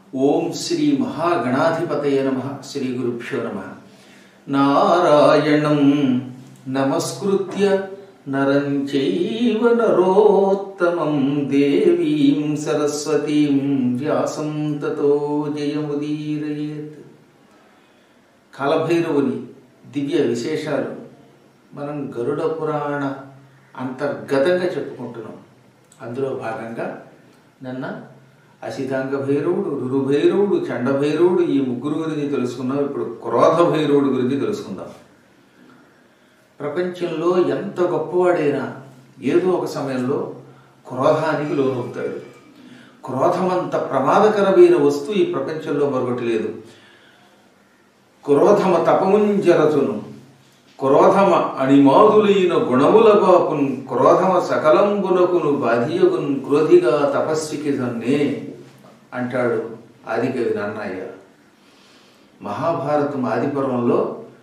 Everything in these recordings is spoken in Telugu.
ఓం శ్రీ మహాగణాధిపతయ నమ శ్రీ గురుభ్యో నమ నారాయణం నమస్కృత్య నరం చైవ నరోత్తమం దేవీం సరస్వతీం వ్యాసం తతో జయముదీరయేత్ కాలభైరవుని దివ్య విశేషాలు మనం గరుడ పురాణ అంతర్గతంగా చెప్పుకుంటున్నాం అందులో భాగంగా నిన్న అసితాంగ భైరవుడు రురుభైరవుడు చండభైరవుడు ఈ ముగ్గురు గురించి తెలుసుకున్నాం ఇప్పుడు క్రోధ భైరవుడు గురించి తెలుసుకుందాం ప్రపంచంలో ఎంత గొప్పవాడైనా ఏదో ఒక సమయంలో క్రోధానికి లోనవుతాడు క్రోధమంత ప్రమాదకరమైన వస్తువు ఈ ప్రపంచంలో మరొకటి లేదు క్రోధమ తపముంజరచును క్రోధమ అణిమాదులైన గుణముల బాపున్ క్రోధమ సకలంబునకును బాధియగున్ క్రోధిగా తపస్వికి జన్నే అంటాడు ఆదికవి నన్నయ్య మహాభారతం ఆదిపర్వంలో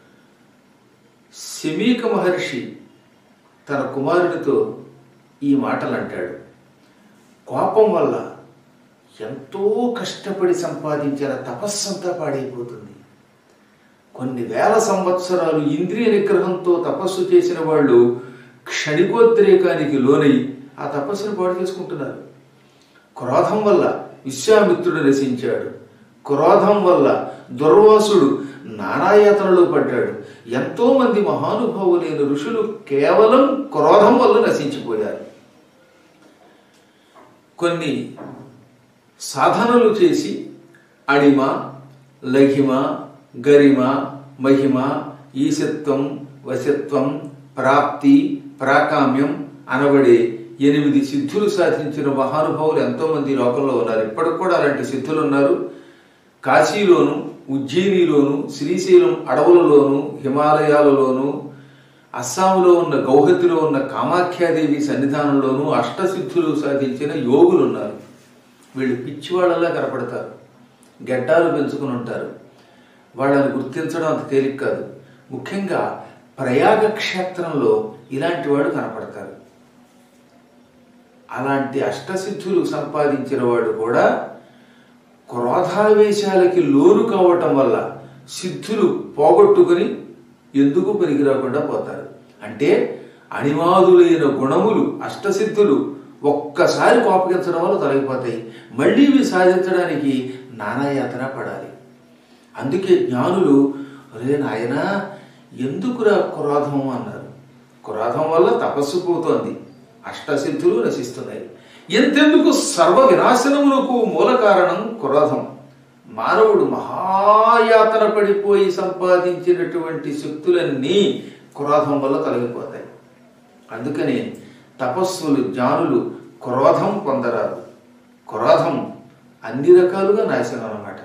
శమీక మహర్షి తన కుమారుడితో ఈ మాటలు అంటాడు కోపం వల్ల ఎంతో కష్టపడి సంపాదించిన తపస్సంతా పాడైపోతుంది కొన్ని వేల సంవత్సరాలు ఇంద్రియ నిగ్రహంతో తపస్సు చేసిన వాళ్ళు క్షణికోద్రేకానికి లోనై ఆ తపస్సును పాడు చేసుకుంటున్నారు క్రోధం వల్ల విశ్వామిత్రుడు నశించాడు క్రోధం వల్ల దుర్వాసుడు నానాయాతనలో పడ్డాడు ఎంతో మంది మహానుభావులైన ఋషులు కేవలం క్రోధం వల్ల నశించిపోయారు కొన్ని సాధనలు చేసి అడిమ లఘిమ గరిమ మహిమ ఈశత్వం వశత్వం ప్రాప్తి ప్రాకామ్యం అనబడే ఎనిమిది సిద్ధులు సాధించిన మహానుభావులు ఎంతోమంది లోకంలో ఉన్నారు ఇప్పటికి కూడా అలాంటి సిద్ధులు ఉన్నారు కాశీలోను ఉజ్జయినిలోను శ్రీశైలం అడవులలోను హిమాలయాలలోను అస్సాంలో ఉన్న గౌహతిలో ఉన్న కామాఖ్యాదేవి సన్నిధానంలోనూ అష్టసిద్ధులు సాధించిన యోగులు ఉన్నారు వీళ్ళు పిచ్చివాళ్ళలా కనపడతారు గడ్డాలు పెంచుకుని ఉంటారు వాళ్ళని గుర్తించడం అంత తేలిక కాదు ముఖ్యంగా ప్రయాగ క్షేత్రంలో ఇలాంటి వాడు కనపడతారు అలాంటి అష్టసిద్ధులు సంపాదించిన వాడు కూడా క్రోధావేశాలకి లోను కావటం వల్ల సిద్ధులు పోగొట్టుకుని ఎందుకు పనికి రాకుండా పోతారు అంటే అణిమాదులైన గుణములు అష్టసిద్ధులు ఒక్కసారి కోపగించడం వల్ల తొలగిపోతాయి మళ్ళీ ఇవి సాధించడానికి నానాయాతన పడాలి అందుకే జ్ఞానులు రే నాయనా ఎందుకురా క్రోధం అన్నారు క్రోధం వల్ల తపస్సు పోతోంది అష్టసిద్ధులు నశిస్తున్నాయి ఎంతెందుకు సర్వ వినాశనములకు మూల కారణం క్రోధం మానవుడు మహాయాతన పడిపోయి సంపాదించినటువంటి శక్తులన్నీ క్రోధం వల్ల తొలగిపోతాయి అందుకని తపస్సులు జ్ఞానులు క్రోధం పొందరారు క్రోధం అన్ని రకాలుగా నాశనం అన్నమాట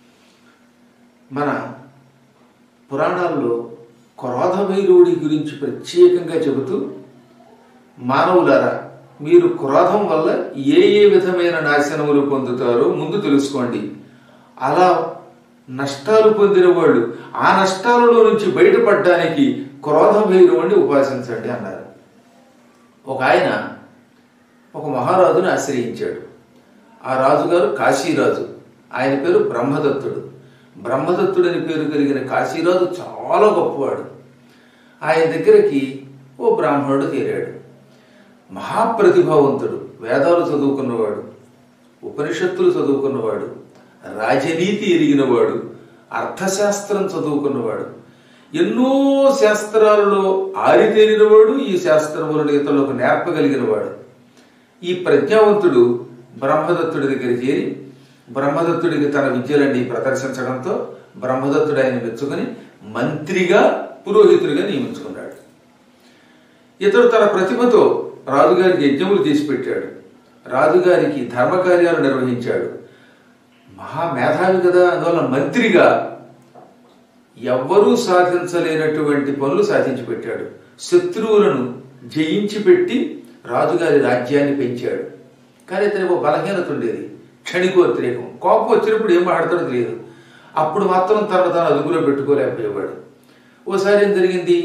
మన పురాణాల్లో క్రోధభైరవుడి గురించి ప్రత్యేకంగా చెబుతూ మానవులారా మీరు క్రోధం వల్ల ఏ ఏ విధమైన నాశనములు పొందుతారో ముందు తెలుసుకోండి అలా నష్టాలు పొందిన వాళ్ళు ఆ నష్టాలలో నుంచి బయటపడడానికి క్రోధ భైరవుణ్ణి ఉపాసించండి అన్నారు ఒక ఆయన ఒక మహారాజుని ఆశ్రయించాడు ఆ రాజుగారు కాశీరాజు ఆయన పేరు బ్రహ్మదత్తుడు బ్రహ్మదత్తుడని పేరు కలిగిన కాశీరాజు చాలా గొప్పవాడు ఆయన దగ్గరికి ఓ బ్రాహ్మణుడు చేరాడు మహాప్రతిభావంతుడు వేదాలు చదువుకున్నవాడు ఉపనిషత్తులు చదువుకున్నవాడు రాజనీతి ఎరిగినవాడు అర్థశాస్త్రం చదువుకున్నవాడు ఎన్నో శాస్త్రాలలో ఆరితేరినవాడు ఈ శాస్త్రములను ఇతరులకు నేర్పగలిగినవాడు ఈ ప్రజ్ఞావంతుడు బ్రహ్మదత్తుడి దగ్గర చేరి బ్రహ్మదత్తుడికి తన విద్యలన్నీ ప్రదర్శించడంతో బ్రహ్మదత్తుడు ఆయన మెచ్చుకుని మంత్రిగా పురోహితుడిగా నియమించుకున్నాడు ఇతడు తన ప్రతిభతో రాజుగారికి యజ్ఞములు చేసి పెట్టాడు రాజుగారికి ధర్మకార్యాలు నిర్వహించాడు మహామేధావి కదా అందువల్ల మంత్రిగా ఎవ్వరూ సాధించలేనటువంటి పనులు సాధించి పెట్టాడు శత్రువులను జయించి పెట్టి రాజుగారి రాజ్యాన్ని పెంచాడు కానీ ఇతనికి ఒక బలహీనత ఉండేది క్షణికోద్రేకం కోపం వచ్చినప్పుడు ఏం మాట్లాడతాడో తెలియదు అప్పుడు మాత్రం తను తాను అదుపులో పెట్టుకోలేకపోయేవాడు ఓసారి ఏం జరిగింది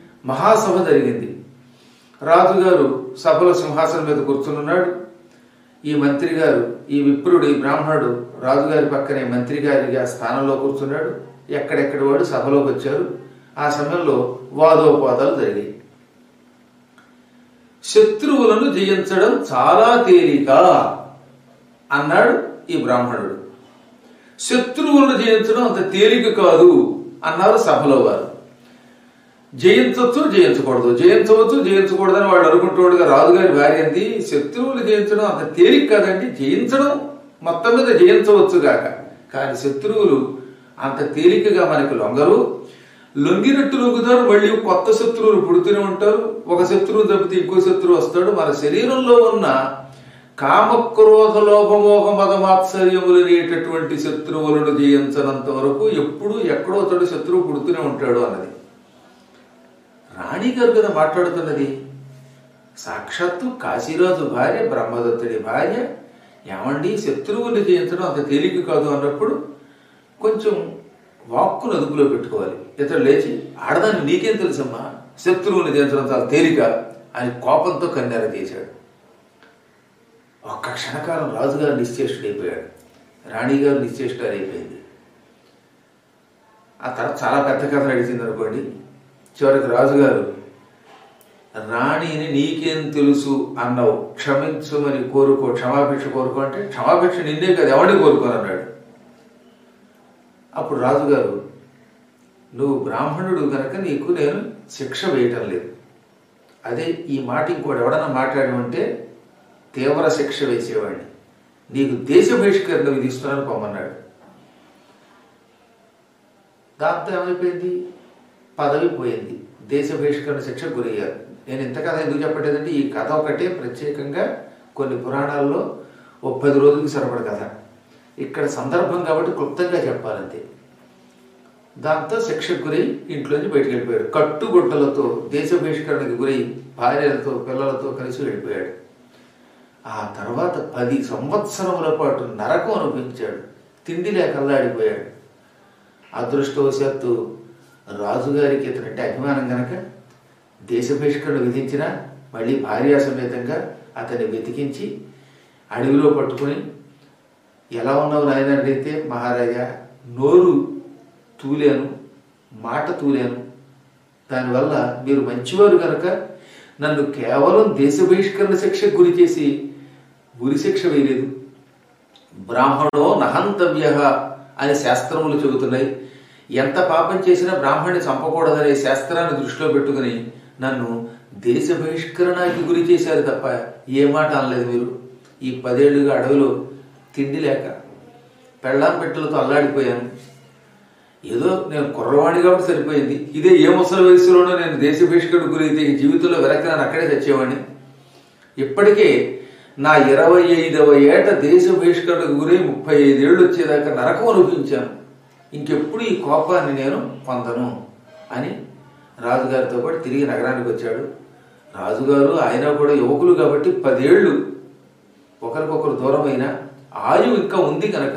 మహాసభ జరిగింది రాజుగారు సభలో సింహాసనం మీద కూర్చున్నాడు ఈ మంత్రి గారు ఈ విప్రుడు ఈ బ్రాహ్మణుడు రాజుగారి పక్కనే మంత్రి గారి ఆ స్థానంలో కూర్చున్నాడు ఎక్కడెక్కడి వాడు సభలోకి వచ్చారు ఆ సమయంలో వాదోపాదాలు జరిగాయి శత్రువులను జయించడం చాలా తేలిక అన్నాడు ఈ బ్రాహ్మణుడు శత్రువులను జయించడం అంత తేలిక కాదు అన్నారు సభలో వారు జయించవచ్చు జయించకూడదు జయించవచ్చు జయించకూడదని వాళ్ళు అనుకుంటుండగా రాజుగారి భార్య అంది శత్రువులు జయించడం అంత తేలిక కాదండి జయించడం మొత్తం మీద జయించవచ్చు గాక కానీ శత్రువులు అంత తేలికగా మనకు లొంగరు లొంగినట్టు లొంగుతారు మళ్ళీ కొత్త శత్రువులు పుడుతూనే ఉంటారు ఒక శత్రువు తప్పితే ఇంకో శత్రువు వస్తాడు మన శరీరంలో ఉన్న కామక్రోధ లోభమోహ మదమాత్సర్యములు అనేటటువంటి శత్రువులను జయించనంత వరకు ఎప్పుడు ఎక్కడో తడు శత్రువు పుడుతూనే ఉంటాడు అన్నది రాణి గారు కదా మాట్లాడుతున్నది సాక్షాత్తు కాశీరాజు భార్య బ్రహ్మదత్తుడి భార్య ఏమండి శత్రువుని జయించడం అంత తేలిక కాదు అన్నప్పుడు కొంచెం వాక్కును అదుపులో పెట్టుకోవాలి ఇతడు లేచి ఆడదాన్ని నీకేం తెలుసమ్మా శత్రువుని జయించడం చాలా తేలిక అని కోపంతో కన్నెర తీశాడు ఒక్క క్షణకాలం రాజుగారు నిశ్చేష్టుడైపోయాడు రాణిగారు నిశ్చేష్టారైపోయింది ఆ తర్వాత చాలా పెద్ద కథ నడిచింది అనుకోండి చివరికి రాజుగారు రాణిని నీకేం తెలుసు అన్నావు క్షమించమని కోరుకో క్షమాభిక్ష కోరుకో అంటే క్షమాభిక్ష నిన్నే కదా ఎవడిని కోరుకోను అన్నాడు అప్పుడు రాజుగారు నువ్వు బ్రాహ్మణుడు కనుక నీకు నేను శిక్ష వేయటం లేదు అదే ఈ మాట ఇంకోటి ఎవడన్నా మాట్లాడమంటే తీవ్ర శిక్ష వేసేవాడిని నీకు దేశ బహిష్కరణ విధిస్తున్నాను పొమ్మన్నాడు దాంతో ఏమైపోయింది పదవి పోయింది దేశ బహిష్కరణ శిక్ష గురయ్యారు నేను ఇంత కథ ఎందుకు చెప్పట్లేదంటే ఈ కథ ఒకటే ప్రత్యేకంగా కొన్ని పురాణాల్లో ఓ పది రోజులకి సరిపడ కథ ఇక్కడ సందర్భం కాబట్టి క్లుప్తంగా చెప్పాలంతే దాంతో శిక్షకు గురై ఇంట్లోంచి బయటకు వెళ్ళిపోయాడు కట్టుగుడ్డలతో దేశ బహిష్కరణకు గురై భార్యలతో పిల్లలతో కలిసి వెళ్ళిపోయాడు ఆ తర్వాత పది సంవత్సరముల పాటు నరకం అనుభవించాడు తిండి లేక అల్లాడిపోయాడు అదృష్టవశాత్తు రాజుగారికి ఇతనంటే అభిమానం గనక దేశ బహిష్కరణ విధించిన మళ్ళీ భార్యా సమేతంగా అతన్ని వెతికించి అడవిలో పట్టుకుని ఎలా ఉన్నావు నాయన అడిగితే మహారాజా నోరు తూలేను మాట తూలేను దానివల్ల మీరు మంచివారు కనుక నన్ను కేవలం దేశ బహిష్కరణ శిక్షకు గురి చేసి గురి శిక్ష వేయలేదు బ్రాహ్మణో నహంతవ్య అని శాస్త్రములు చెబుతున్నాయి ఎంత పాపం చేసినా బ్రాహ్మణ్ణి చంపకూడదనే శాస్త్రాన్ని దృష్టిలో పెట్టుకుని నన్ను దేశ బహిష్కరణకి గురి చేశారు తప్ప ఏ మాట అనలేదు మీరు ఈ పదేళ్లుగా అడవిలో తిండి లేక పెళ్ళాం పెట్టెలతో అల్లాడిపోయాను ఏదో నేను కుర్రవాణి కాబట్టి సరిపోయింది ఇదే ఏ ముసలి వయసులోనూ నేను దేశ బహిష్కరణ గురైతే ఈ జీవితంలో వెనక్కి అక్కడే తెచ్చేవాడిని ఇప్పటికే నా ఇరవై ఐదవ ఏట దేశ బహిష్కరణకు గురై ముప్పై ఐదేళ్ళు వచ్చేదాకా నరకం అనుభవించాను ఇంకెప్పుడు ఈ కోపాన్ని నేను పొందను అని రాజుగారితో పాటు తిరిగి నగరానికి వచ్చాడు రాజుగారు ఆయన కూడా యువకులు కాబట్టి పదేళ్ళు ఒకరికొకరు దూరమైన ఆయువు ఇంకా ఉంది కనుక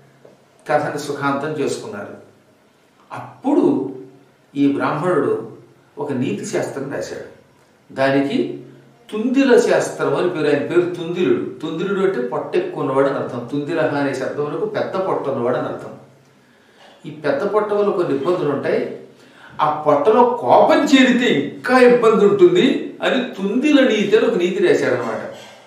కథని సుఖాంతం చేసుకున్నారు అప్పుడు ఈ బ్రాహ్మణుడు ఒక నీతి శాస్త్రం రాశాడు దానికి తుందిల శాస్త్రం అని పేరు ఆయన పేరు తుందిలుడు తుందిలుడు అంటే పొట్ట ఎక్కువ ఉన్నవాడు అని అర్థం తుందిలహ అనే శబ్దంలో పెద్ద పొట్ట ఉన్నవాడు అని అర్థం ఈ పెద్ద పొట్ట వల్ల కొన్ని ఇబ్బందులు ఉంటాయి ఆ పొట్టలో కోపం చేరితే ఇంకా ఇబ్బంది ఉంటుంది అని తుందిల నీతి అని ఒక నీతి రాశాడనమాట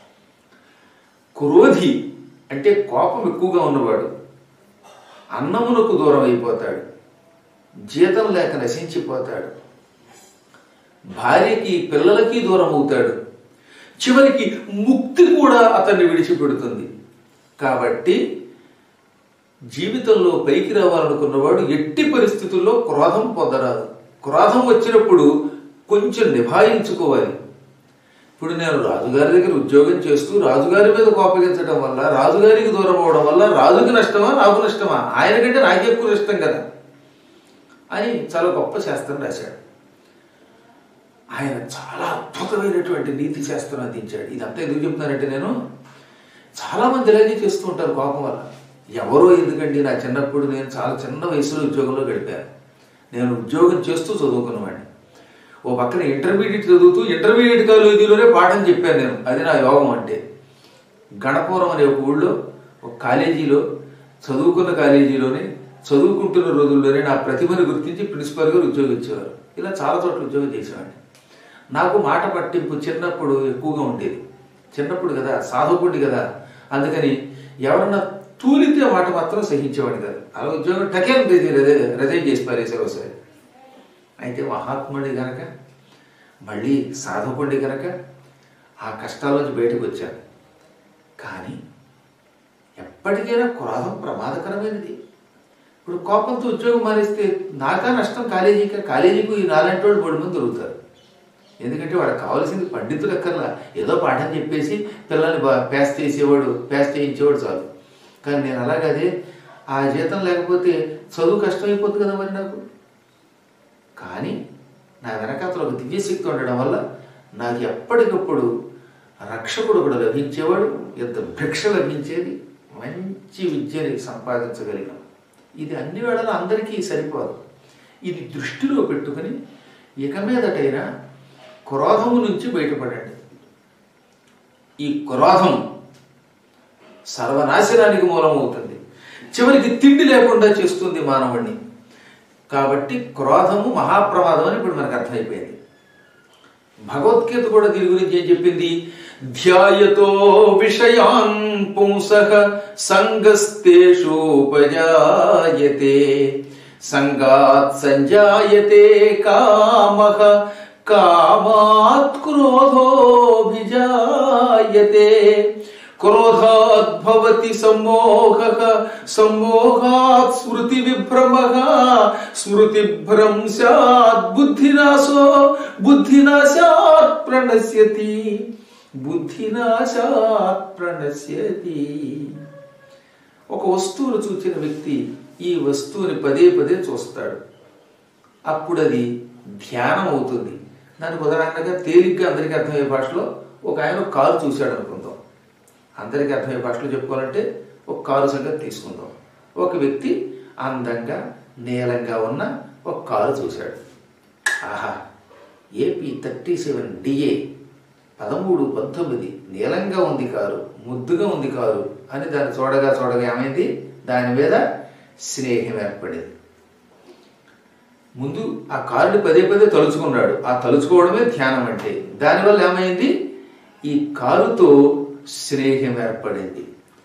క్రోధి అంటే కోపం ఎక్కువగా ఉన్నవాడు అన్నమునకు దూరం అయిపోతాడు జీతం లేక నశించిపోతాడు భార్యకి పిల్లలకి దూరం అవుతాడు చివరికి ముక్తి కూడా అతన్ని విడిచిపెడుతుంది కాబట్టి జీవితంలో పైకి రావాలనుకున్నవాడు ఎట్టి పరిస్థితుల్లో క్రోధం పొందరాదు క్రోధం వచ్చినప్పుడు కొంచెం నిభాయించుకోవాలి ఇప్పుడు నేను రాజుగారి దగ్గర ఉద్యోగం చేస్తూ రాజుగారి మీద కోపగించడం వల్ల రాజుగారికి దూరం అవడం వల్ల రాజుకి నష్టమా నాకు నష్టమా ఆయన కంటే నాకు ఎక్కువ నష్టం కదా అని చాలా గొప్ప శాస్త్రం రాశాడు ఆయన చాలా అద్భుతమైనటువంటి నీతి శాస్త్రం అందించాడు ఇదంతా ఎందుకు చెప్తున్నానంటే నేను చాలా మంది ఇలాగే చేస్తూ ఉంటారు కోపం వల్ల ఎవరో ఎందుకండి నా చిన్నప్పుడు నేను చాలా చిన్న వయసులో ఉద్యోగంలో గడిపాను నేను ఉద్యోగం చేస్తూ చదువుకున్నవాడిని ఓ పక్కన ఇంటర్మీడియట్ చదువుతూ ఇంటర్మీడియట్ కాలేజీలోనే పాఠం చెప్పాను నేను అది నా యోగం అంటే గణపురం అనే ఒక ఊళ్ళో ఒక కాలేజీలో చదువుకున్న కాలేజీలోనే చదువుకుంటున్న రోజుల్లోనే నా ప్రతిభను గుర్తించి ప్రిన్సిపల్ గారు ఉద్యోగం ఇచ్చేవారు ఇలా చాలా చోట్ల ఉద్యోగం చేసేవాడిని నాకు మాట పట్టింపు చిన్నప్పుడు ఎక్కువగా ఉండేది చిన్నప్పుడు కదా సాధుకుండి కదా అందుకని ఎవరన్నా తూలితే మాట మాత్రం సహించేవాడు కాదు అలా ఉద్యోగం టకేం రిజైన్ చేసి పారేసారు ఒకసారి అయితే మహాత్ముడి గనక మళ్ళీ సాధుకుండి గనక ఆ కష్టాల్లోంచి బయటకు వచ్చాను కానీ ఎప్పటికైనా క్రోధం ప్రమాదకరమైనది ఇప్పుడు కోపంతో ఉద్యోగం మానేస్తే నాకా నష్టం కాలేజీకా కాలేజీకి ఈ నాలంటి వాళ్ళు మూడు మంది దొరుకుతారు ఎందుకంటే వాడికి కావాల్సింది పండితులు ఎక్కర్లా ఏదో పాఠం చెప్పేసి పిల్లల్ని బా పేస్ చేసేవాడు పేస్ చేయించేవాడు చాలు కానీ నేను అలాగదే ఆ జీతం లేకపోతే చదువు కష్టమైపోతుంది కదా మరి నాకు కానీ నా వెనకాతలో ఒక దివ్యశక్తి ఉండడం వల్ల నాకు ఎప్పటికప్పుడు రక్షకుడు కూడా లభించేవాడు ఎంత భిక్ష లభించేది మంచి విద్యని సంపాదించగలిగాం ఇది అన్ని వేళలా అందరికీ సరిపోదు ఇది దృష్టిలో పెట్టుకుని ఇక మీదటైనా క్రోధము నుంచి బయటపడండి ఈ క్రోధం సర్వనాశనానికి మూలమవుతుంది చివరికి తిండి లేకుండా చేస్తుంది మానవుణ్ణి కాబట్టి క్రోధము మహాప్రమాదం అని ఇప్పుడు మనకు అర్థమైపోయింది భగవద్గీత కూడా దీని గురించి ఏం చెప్పింది ధ్యాయతో విషయాన్ పుంస సంగస్తేషోపజాయతే సంగాత్ సంజాయతే కామ కామాత్ క్రోధోభిజాయతే క్రోధాద్భవతి సమ్మోహ సమ్మోహాత్ స్మృతి విభ్రమ స్మృతి భ్రంశాత్ బుద్ధినాశో బుద్ధినాశాత్ ప్రణశ్యతి బుద్ధినాశాత్ ప్రణశ్యతి ఒక వస్తువును చూచిన వ్యక్తి ఈ వస్తువుని పదే పదే చూస్తాడు అప్పుడు అది ధ్యానం అవుతుంది దానికి ఉదాహరణగా తేలిగ్గా అందరికీ అర్థమయ్యే భాషలో ఒక ఆయన ఒక కారు చూశాడు అనుకుందాం అందరికీ అర్థమయ్యే భాషలో చెప్పుకోవాలంటే ఒక కారు సంగతి తీసుకుందాం ఒక వ్యక్తి అందంగా నీలంగా ఉన్న ఒక కారు చూశాడు ఆహా ఏపీ థర్టీ సెవెన్ డిఏ పదమూడు పంతొమ్మిది నీలంగా ఉంది కారు ముద్దుగా ఉంది కారు అని దాన్ని చూడగా చూడగా ఏమైంది దాని మీద స్నేహం ఏర్పడింది ముందు ఆ కారుని పదే పదే తలుచుకున్నాడు ఆ తలుచుకోవడమే ధ్యానం అంటే దానివల్ల ఏమైంది ఈ కారుతో స్నేహం ఏర్పడింది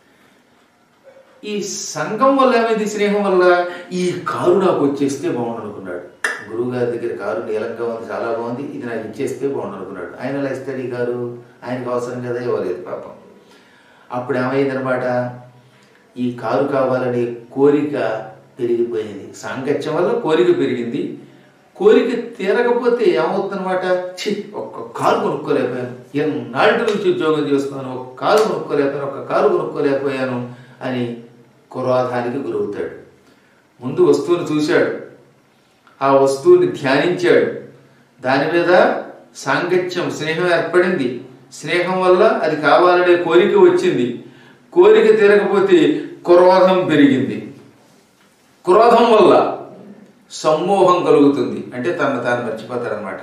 ఈ సంఘం వల్ల ఏమైంది స్నేహం వల్ల ఈ కారు నాకు వచ్చేస్తే బాగుండు అనుకున్నాడు గురువుగారి దగ్గర కారు నీలంగా ఉంది చాలా బాగుంది ఇది నాకు ఇచ్చేస్తే బాగుండు అనుకున్నాడు ఆయన ఎలా ఇస్తాడు ఈ కారు ఆయనకు అవసరం కదా ఇవ్వలేదు పాపం అప్పుడు ఏమైందనమాట ఈ కారు కావాలనే కోరిక పెరిగిపోయింది సాంగత్యం వల్ల కోరిక పెరిగింది కోరిక తీరకపోతే ఏమవుతుందన్నమాట ఛీ ఒక్క కారు కొనుక్కోలేకపోయాను ఎన్నాళ్ళ నుంచి ఉద్యోగం చేస్తున్నాను ఒక కారు కొనుక్కోలేకపోయాను ఒక కారు కొనుక్కోలేకపోయాను అని క్రోధానికి గురవుతాడు ముందు వస్తువుని చూశాడు ఆ వస్తువుని ధ్యానించాడు దాని మీద సాంగత్యం స్నేహం ఏర్పడింది స్నేహం వల్ల అది కావాలనే కోరిక వచ్చింది కోరిక తీరకపోతే క్రోధం పెరిగింది క్రోధం వల్ల సమ్మోహం కలుగుతుంది అంటే తన తాను మర్చిపోతారనమాట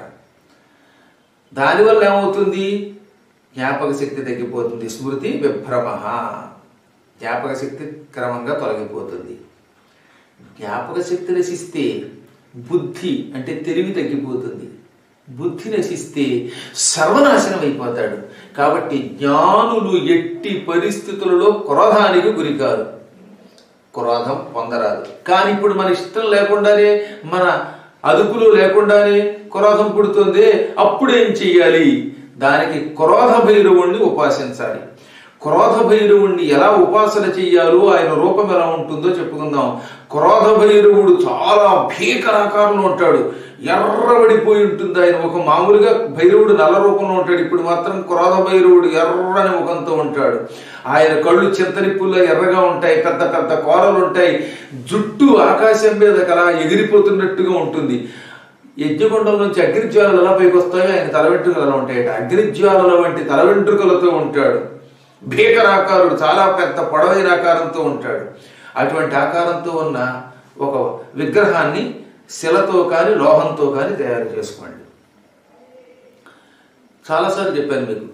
దానివల్ల ఏమవుతుంది జ్ఞాపక శక్తి తగ్గిపోతుంది స్మృతి విభ్రమ జ్ఞాపక శక్తి క్రమంగా తొలగిపోతుంది జ్ఞాపక శక్తి నశిస్తే బుద్ధి అంటే తెలివి తగ్గిపోతుంది బుద్ధి నశిస్తే సర్వనాశనం అయిపోతాడు కాబట్టి జ్ఞానులు ఎట్టి పరిస్థితులలో క్రోధానికి గురికారు క్రోధం పొందరాదు కానీ ఇప్పుడు మన ఇష్టం లేకుండానే మన అదుపులో లేకుండానే క్రోధం పుడుతుంది అప్పుడేం చెయ్యాలి దానికి క్రోధ భైరవుణ్ణి ఉపాసించాలి క్రోధ భైరవుణ్ణి ఎలా ఉపాసన చెయ్యాలో ఆయన రూపం ఎలా ఉంటుందో చెప్పుకుందాం క్రోధ భైరవుడు చాలా భీకరాకారంలో ఉంటాడు ఎర్రబడిపోయి ఉంటుంది ఆయన ముఖం మామూలుగా భైరవుడు నల్ల రూపంలో ఉంటాడు ఇప్పుడు మాత్రం క్రోధ భైరవుడు ఎర్రని ముఖంతో ఉంటాడు ఆయన కళ్ళు చింతనిప్పుల్లో ఎర్రగా ఉంటాయి పెద్ద పెద్ద కోరలు ఉంటాయి జుట్టు ఆకాశం మీద కలా ఎగిరిపోతున్నట్టుగా ఉంటుంది యజ్ఞగుండం నుంచి అగ్నిజ్వాలలు ఎలా పైకి వస్తాయో ఆయన తల వెంట్రుకలు ఎలా ఉంటాయట అగ్నిజ్వాలల వంటి తల వెంట్రుకలతో ఉంటాడు భీకరాకారుడు చాలా పెద్ద పొడవైన ఆకారంతో ఉంటాడు అటువంటి ఆకారంతో ఉన్న ఒక విగ్రహాన్ని శిలతో కానీ లోహంతో కానీ తయారు చేసుకోండి చాలాసార్లు చెప్పాను మీకు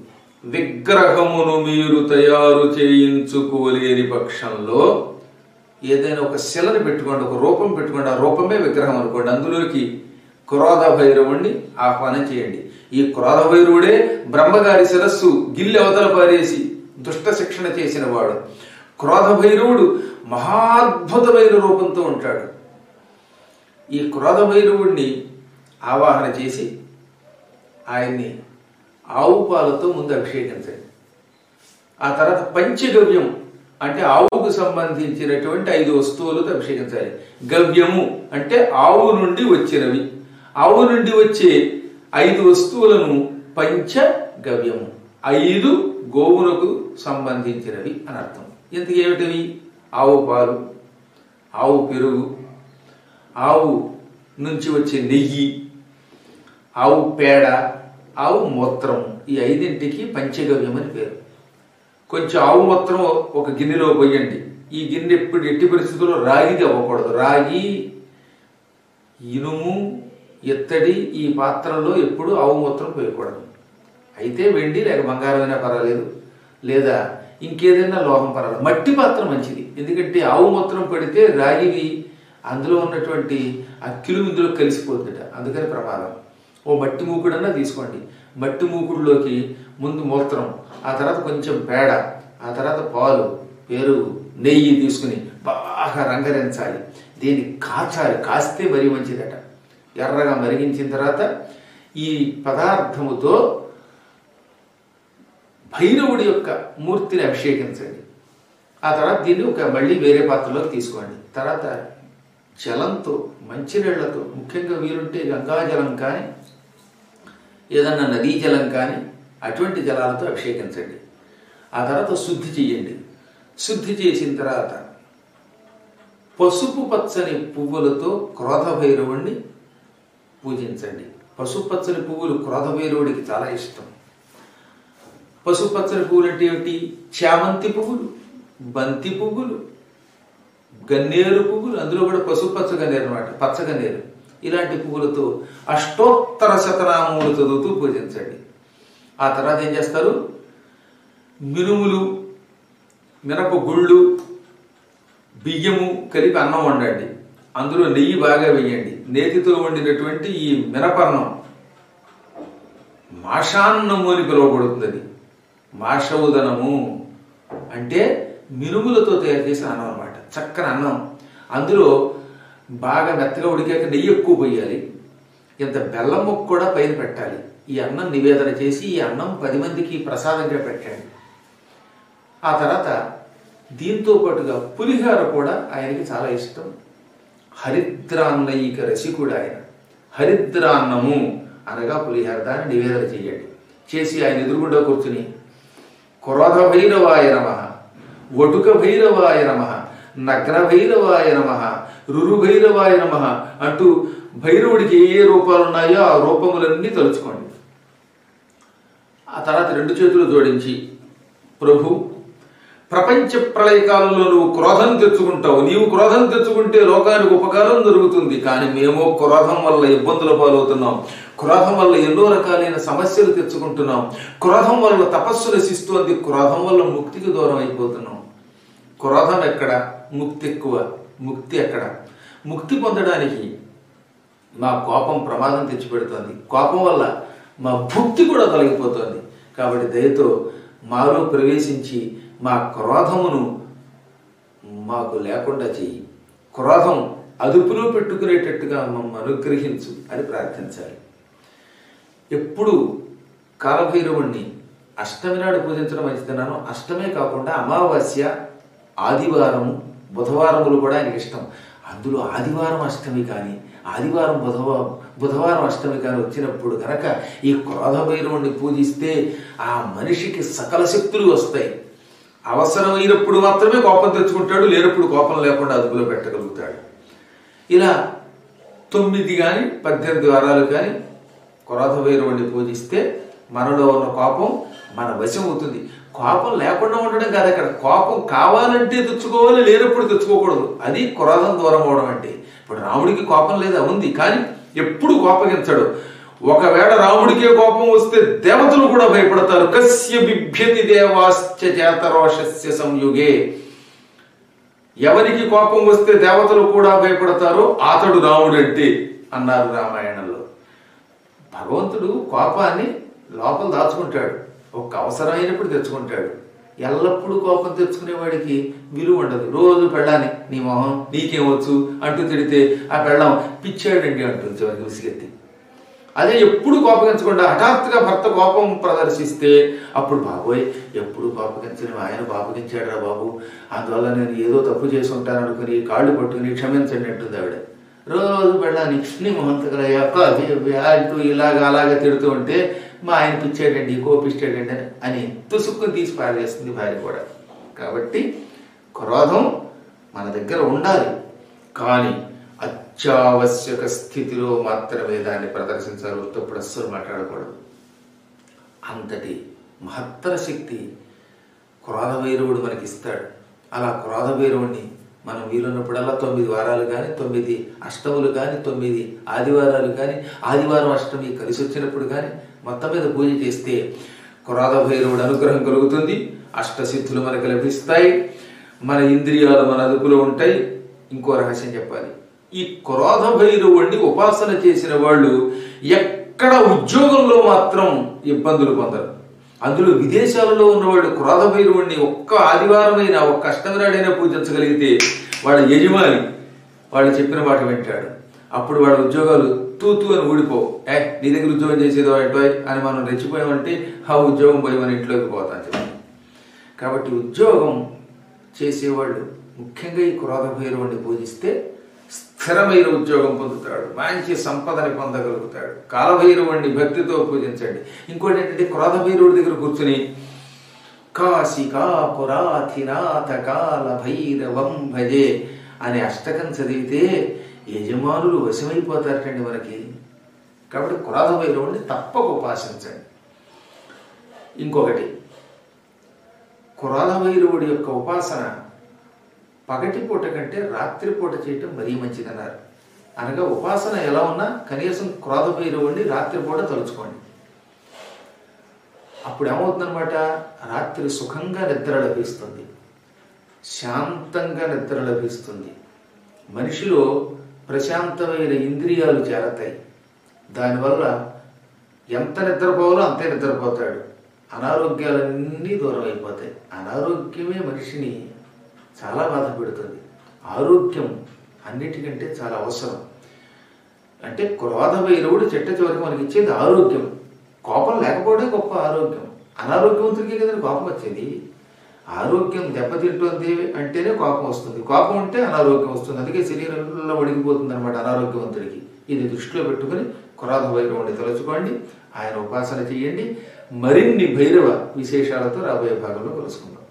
విగ్రహమును మీరు తయారు చేయించుకోలేని పక్షంలో ఏదైనా ఒక శిలని పెట్టుకోండి ఒక రూపం పెట్టుకోండి ఆ రూపమే విగ్రహం అనుకోండి అందులోకి క్రోధ భైరవుణ్ణి ఆహ్వానం చేయండి ఈ క్రోధ భైరవుడే బ్రహ్మగారి శిరస్సు గిల్లి అవతల పారేసి దుష్ట శిక్షణ చేసిన వాడు క్రోధ భైరవుడు మహాద్భుతమైన రూపంతో ఉంటాడు ఈ క్రోధ భైరవుడిని ఆవాహన చేసి ఆయన్ని ఆవు పాలతో ముందు అభిషేకించండి ఆ తర్వాత పంచగవ్యం అంటే ఆవుకు సంబంధించినటువంటి ఐదు వస్తువులతో అభిషేకించాలి గవ్యము అంటే ఆవు నుండి వచ్చినవి ఆవు నుండి వచ్చే ఐదు వస్తువులను పంచ గవ్యము ఐదు గోవులకు సంబంధించినవి అని అర్థం ఇంతకు ఏమిటివి ఆవు పాలు ఆవు పెరుగు ఆవు నుంచి వచ్చే నెయ్యి ఆవు పేడ ఆవు మూత్రం ఈ ఐదింటికి పంచగవ్యం అని పేరు కొంచెం ఆవు మూత్రం ఒక గిన్నెలో పోయండి ఈ గిన్నె ఎప్పుడు ఎట్టి పరిస్థితుల్లో రాగిది అవ్వకూడదు రాగి ఇనుము ఇత్తడి ఈ పాత్రలో ఎప్పుడు ఆవు మూత్రం పోయకూడదు అయితే వెండి లేక బంగారం అయినా పర్వాలేదు లేదా ఇంకేదైనా లోహం పర్వాలేదు మట్టి పాత్ర మంచిది ఎందుకంటే ఆవు మూత్రం పడితే రాగివి అందులో ఉన్నటువంటి అక్కిలు ఇందులో కలిసిపోతుందట అందుకని ప్రమాదం ఓ మట్టి మూకుడన్నా తీసుకోండి మట్టి మూకుడులోకి ముందు మూత్రం ఆ తర్వాత కొంచెం పేడ ఆ తర్వాత పాలు పెరుగు నెయ్యి తీసుకుని బాగా రంగరించాలి దీన్ని కాచాలి కాస్తే మరీ మంచిదట ఎర్రగా మరిగించిన తర్వాత ఈ పదార్థముతో భైరవుడి యొక్క మూర్తిని అభిషేకించండి ఆ తర్వాత దీన్ని ఒక మళ్ళీ వేరే పాత్రలోకి తీసుకోండి తర్వాత జలంతో మంచినీళ్లతో ముఖ్యంగా వీరుంటే గంగాజలం కానీ ఏదన్నా నదీ జలం కానీ అటువంటి జలాలతో అభిషేకించండి ఆ తర్వాత శుద్ధి చేయండి శుద్ధి చేసిన తర్వాత పసుపు పచ్చని పువ్వులతో క్రోధ భైరవుణ్ణి పూజించండి పసుపు పచ్చని పువ్వులు క్రోధ భైరవుడికి చాలా ఇష్టం పసుపు పచ్చని పువ్వులు అంటే ఏమిటి చామంతి పువ్వులు బంతి పువ్వులు గన్నేరు పువ్వులు అందులో కూడా పసుపు పచ్చ గన్నేరు అనమాట పచ్చ గన్నేరు ఇలాంటి పువ్వులతో అష్టోత్తర శతనామములు చదువుతూ పూజించండి ఆ తర్వాత ఏం చేస్తారు మినుములు మినప గుళ్ళు బియ్యము కలిపి అన్నం వండండి అందులో నెయ్యి బాగా వేయండి నేతితో వండినటువంటి ఈ మినపన్నం మాషాన్నము అని పిలువబడుతుంది అది మాషౌదనము అంటే మినుములతో తయారు చేసిన అన్నం అనమాట చక్కని అన్నం అందులో బాగా మెత్తగా ఉడికాక నెయ్యి ఎక్కువ పోయాలి ఇంత బెల్లం ముక్క కూడా పైన పెట్టాలి ఈ అన్నం నివేదన చేసి ఈ అన్నం పది మందికి ప్రసాదంగా పెట్టండి ఆ తర్వాత దీంతో పాటుగా పులిహార కూడా ఆయనకి చాలా ఇష్టం హరిద్రాన్నయిక రసికుడు ఆయన హరిద్రాన్నము అనగా పులిహార దాన్ని నివేదన చేయండి చేసి ఆయన ఎదురుగుండా కూర్చుని క్రోధ భైరవాయ నమ వటుక భైరవాయ నమ నగ్న భైరవాయ నమ రురు భైరవాయ నమ అంటూ భైరవుడికి ఏ ఏ రూపాలు ఉన్నాయో ఆ రూపములన్నీ తలుచుకోండి ఆ తర్వాత రెండు చేతులు జోడించి ప్రభు ప్రపంచ ప్రళయకాలంలో నువ్వు క్రోధం తెచ్చుకుంటావు నీవు క్రోధం తెచ్చుకుంటే లోకానికి ఉపకారం జరుగుతుంది కానీ మేము క్రోధం వల్ల ఇబ్బందుల పాలవుతున్నాం క్రోధం వల్ల ఎన్నో రకాలైన సమస్యలు తెచ్చుకుంటున్నాం క్రోధం వల్ల తపస్సు నశిస్తోంది క్రోధం వల్ల ముక్తికి దూరం అయిపోతున్నాం క్రోధం ఎక్కడ ముక్తి ఎక్కువ ముక్తి ఎక్కడ ముక్తి పొందడానికి మా కోపం ప్రమాదం తెచ్చిపెడుతోంది కోపం వల్ల మా భుక్తి కూడా తొలగిపోతుంది కాబట్టి దయతో మాలో ప్రవేశించి మా క్రోధమును మాకు లేకుండా చెయ్యి క్రోధం అదుపులో పెట్టుకునేటట్టుగా మమ్మల్ని అనుగ్రహించు అని ప్రార్థించాలి ఎప్పుడు కాలభైరవుణ్ణి అష్టమి నాడు పూజించడం మంచిదన్నాను అష్టమే కాకుండా అమావాస్య ఆదివారము బుధవారములు కూడా ఆయనకి ఇష్టం అందులో ఆదివారం అష్టమి కానీ ఆదివారం బుధవారం బుధవారం అష్టమి కానీ వచ్చినప్పుడు కనుక ఈ క్రోధ భైరవుణ్ణి పూజిస్తే ఆ మనిషికి సకల శక్తులు వస్తాయి అవసరమైనప్పుడు మాత్రమే కోపం తెచ్చుకుంటాడు లేనప్పుడు కోపం లేకుండా అదుపులో పెట్టగలుగుతాడు ఇలా తొమ్మిది కానీ పద్దెనిమిది వారాలు కానీ క్రోధ భైరవుణ్ణి పూజిస్తే మనలో ఉన్న కోపం మన వశం అవుతుంది కోపం లేకుండా ఉండడం కాదు అక్కడ కోపం కావాలంటే తెచ్చుకోవాలి లేనప్పుడు తెచ్చుకోకూడదు అది క్రోధం దూరం అవడం అంటే ఇప్పుడు రాముడికి కోపం లేదా ఉంది కానీ ఎప్పుడు కోపగించడు ఒకవేళ రాముడికే కోపం వస్తే దేవతలు కూడా భయపడతారు కస్య బిభ్యతి దేవాశ్చ చేతరోషస్య సంయుగే ఎవరికి కోపం వస్తే దేవతలు కూడా భయపడతారో అతడు రాముడు అంటే అన్నారు రామాయణంలో భగవంతుడు కోపాన్ని లోపల దాచుకుంటాడు ఒక అవసరమైనప్పుడు తెచ్చుకుంటాడు ఎల్లప్పుడూ కోపం తెచ్చుకునేవాడికి విలువ ఉండదు రోజు పెళ్ళాని నీ మొహం నీకేమొచ్చు అంటూ తిడితే ఆ పెళ్ళం పిచ్చాడండి అంటుంది చివరికి విసిగెత్తి అదే ఎప్పుడు కోపగించకుండా హఠాత్తుగా భర్త కోపం ప్రదర్శిస్తే అప్పుడు బాబోయ్ ఎప్పుడు కోపగించని ఆయన కోపగించాడురా బాబు అందువల్ల నేను ఏదో తప్పు చేసి ఉంటాను అనుకుని కాళ్ళు పట్టుకుని క్షమించండి అంటుంది ఆవిడ రోజు పెళ్ళాని నీ మొహంతకలయ్యాక అంటూ ఇలాగ అలాగే తిడుతూ ఉంటే మా ఆయన పిచ్చాడండి కోపిస్తాడండి అని అని తుసుక్కుని తీసి పారేస్తుంది భార్య కూడా కాబట్టి క్రోధం మన దగ్గర ఉండాలి కానీ అత్యావశ్యక స్థితిలో మాత్రమే దాన్ని ప్రదర్శించాలి ఉత్తప్పుడు అస్సలు మాట్లాడకూడదు అంతటి మహత్తర శక్తి క్రోధభైరవుడు మనకి ఇస్తాడు అలా క్రోధభైరవుడిని మనం వీలున్నప్పుడల్లా తొమ్మిది వారాలు కానీ తొమ్మిది అష్టములు కానీ తొమ్మిది ఆదివారాలు కానీ ఆదివారం అష్టమి కలిసి వచ్చినప్పుడు కానీ మొత్తం మీద పూజ చేస్తే క్రోధభైరవుడు అనుగ్రహం కలుగుతుంది అష్టసిద్ధులు మనకు లభిస్తాయి మన ఇంద్రియాలు మన అదుపులో ఉంటాయి ఇంకో రహస్యం చెప్పాలి ఈ క్రోధ భైరవుడిని ఉపాసన చేసిన వాళ్ళు ఎక్కడ ఉద్యోగంలో మాత్రం ఇబ్బందులు పొందరు అందులో విదేశాలలో ఉన్నవాళ్ళు క్రోధ భైరవుడిని ఒక్క ఆదివారమైనా ఒక్క అష్టమినాడైనా పూజించగలిగితే వాళ్ళ యజమాని వాళ్ళు చెప్పిన మాట వింటాడు అప్పుడు వాళ్ళ ఉద్యోగాలు తూతూ అని ఊడిపోవు ఏ నీ దగ్గర ఉద్యోగం చేసేదో ఏంటో అని మనం రెచ్చిపోయామంటే ఆ ఉద్యోగం పోయి మన ఇంట్లోకి పోతాం చెప్పి కాబట్టి ఉద్యోగం చేసేవాళ్ళు ముఖ్యంగా ఈ క్రోధ భైరవుడిని పూజిస్తే స్థిరమైన ఉద్యోగం పొందుతాడు మంచి సంపదని పొందగలుగుతాడు కాలభైరవుడిని భక్తితో పూజించండి ఇంకోటి ఏంటంటే క్రోధ భైరవుడి దగ్గర కూర్చుని కాశికాపురాధినాథ కాల భైరవం భజే అనే అష్టకం చదివితే యజమానులు వశమైపోతారటండి మనకి కాబట్టి క్రోధ భైరవుడిని తప్పక ఉపాసించండి ఇంకొకటి క్రోధభైరవుడి యొక్క ఉపాసన పగటిపూట కంటే రాత్రిపూట చేయటం మరీ మంచిదన్నారు అనగా ఉపాసన ఎలా ఉన్నా కనీసం క్రోధభైరవుడిని రాత్రిపూట తలుచుకోండి అప్పుడు ఏమవుతుందన్నమాట రాత్రి సుఖంగా నిద్ర లభిస్తుంది శాంతంగా నిద్ర లభిస్తుంది మనిషిలో ప్రశాంతమైన ఇంద్రియాలు చేరతాయి దానివల్ల ఎంత నిద్రపోవాలో అంతే నిద్రపోతాడు అనారోగ్యాలన్నీ దూరం అయిపోతాయి అనారోగ్యమే మనిషిని చాలా బాధ పెడుతుంది ఆరోగ్యం అన్నిటికంటే చాలా అవసరం అంటే క్రోధ భైరవుడు చెట్ట చివరికి మనకి ఇచ్చేది ఆరోగ్యం కోపం లేకపోవడే గొప్ప ఆరోగ్యం అనారోగ్యవంతుడికి కదండి కోపం వచ్చేది ఆరోగ్యం దెబ్బతింటుంది అంటేనే కోపం వస్తుంది కోపం ఉంటే అనారోగ్యం వస్తుంది అందుకే శరీరంలో వడిగిపోతుంది అనమాట అనారోగ్యవంతుడికి ఇది దృష్టిలో పెట్టుకుని క్రోధ భైరవుడిని తలుచుకోండి ఆయన ఉపాసన చేయండి మరిన్ని భైరవ విశేషాలతో రాబోయే భాగంలో కలుసుకుందాం